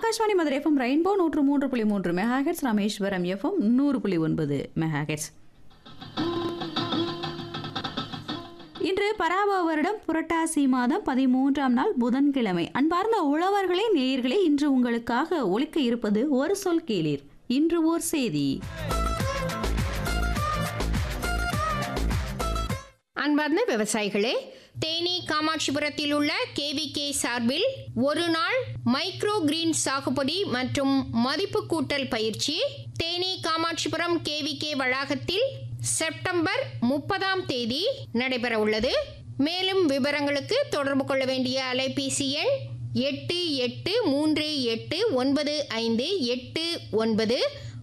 Akashvani Madurai FM rainbow நூற்று மூன்று புள்ளி மூன்று மெகாஹெட்ஸ் ராமேஸ்வரம் எஃப்எம் நூறு புள்ளி ஒன்பது மெகாஹெட்ஸ் இன்று பராப வருடம் புரட்டாசி மாதம் பதிமூன்றாம் நாள் புதன்கிழமை அன்பார்ந்த உழவர்களே நேயர்களே இன்று உங்களுக்காக ஒலிக்க இருப்பது ஒரு சொல் கேளீர் இன்று ஓர் செய்தி அன்பார்ந்த விவசாயிகளே தேனி காமாட்சிபுரத்தில் உள்ள கேவிகே சார்பில் ஒரு நாள் மைக்ரோ கிரீன் சாகுபடி மற்றும் மதிப்பு கூட்டல் பயிற்சி தேனி காமாட்சிபுரம் கேவிகே வளாகத்தில் செப்டம்பர் முப்பதாம் தேதி நடைபெற உள்ளது மேலும் விவரங்களுக்கு தொடர்பு கொள்ள வேண்டிய அலைபேசி எண் எட்டு எட்டு மூன்று எட்டு ஒன்பது ஐந்து எட்டு ஒன்பது